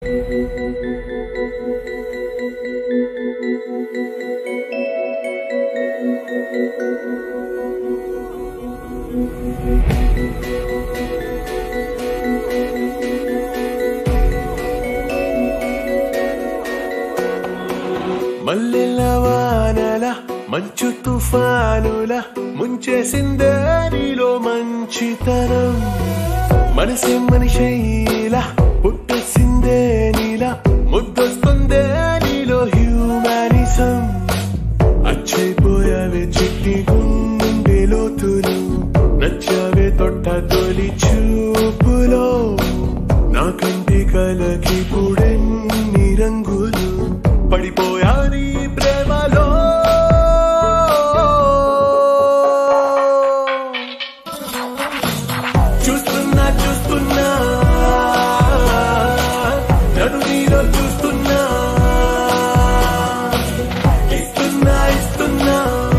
మల్లెల వానల మంచు తుఫానుల ముంచేసిందే నీలో మంచితనం మనసే మనిషైలా పుట్టేసిందే నీలా ముద్దొస్తుందే నీలో హ్యూమానిజం అచ్చైపోయావే చిట్టి గుండె లోతులు నచ్చావే తొట్ట తొలి చూపులో నా కంటి కలకి పుడెన్ని రంగులు పడిపోయా నీ ప్రేమలో చూస్తున్నా చూస్తున్నా నడు నీలో చూస్తున్నా ఇస్తున్నా ఇస్తున్నా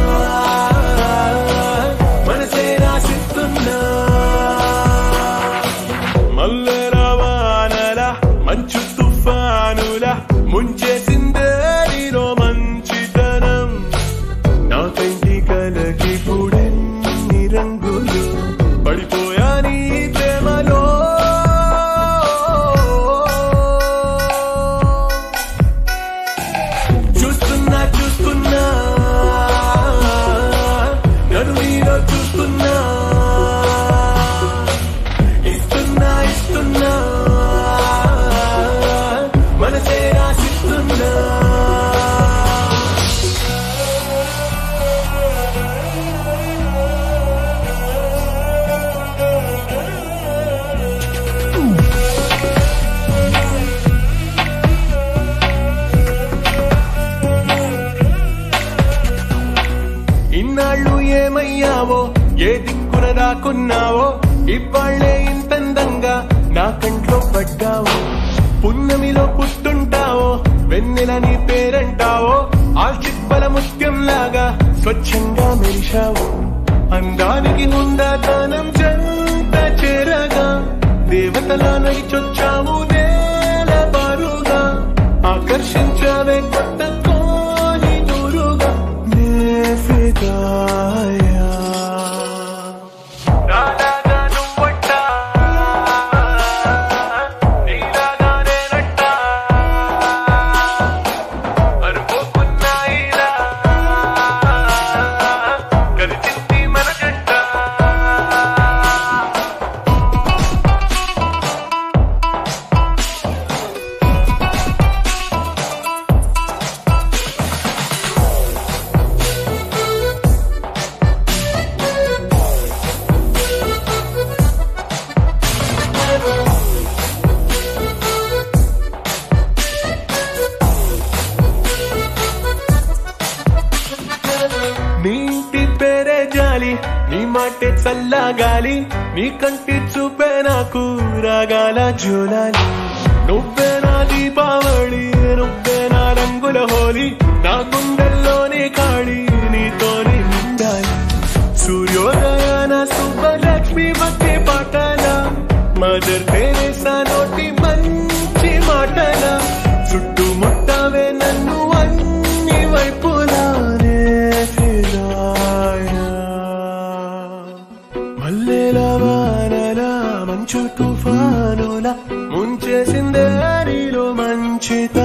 మనసే రాసిస్తున్నా మల్లెల వానల మంచు తుఫానుల ముంచేసిందే నీలో మంచితనం నా కంటి కలకి పుడెన్ని రంగులు పడిపోయా నీ ప్రేమలో చూస్తున్నా చూస్తున్నా నడు నీలో చూస్తున్నా ఇస్తున్నా ఇస్తున్నా మనసే రాసిస్తున్నా ఇన్నాళ్ళు ఏమయ్యావో ఏ దిక్కున దాక్కున్నావో ఇవాళ్లే ఇంతందంగా నా కంట్లో పడ్డావో పున్నమిలో పుట్టుంటావో వెన్నెల నీ పేరంటావో ఆ చిప్పల ముత్యం లాగా స్వచ్ఛంగా మెరిశావు అందానికి హుందాతనం జంట చేరగా దేవతలా నడిచొచ్చావు నేల బారుగా ఆకర్షించావే కొత్త కోని దూరుగా నే ఫిదాయా నాలాగా నువ్వంట నీలాగా నేనంట అనుకోకున్నాయిలా కలిసింది మన జంట నీటి పేరే జాలి నీ మాటే చల్లగాలి నీ కంటి చూపే నాకు రాగాల జోలాలి నువ్వే నా దీపావళి నువ్వే నా రంగుల హోలీ నా గుండెల్లోనే కాళి నీతోనే నిండాలి సూర్యోదయాన సుబ్బలక్ష్మి భక్తి పాటల మదర్ తెరేసా నోటి మంచి మాటల చుట్టుముట్టవే నన్ను అన్ని వైపులానే ఫిదాయా మల్లెల వానల మంచు తుఫానుల ముంచేసిందే నీలో మంచిత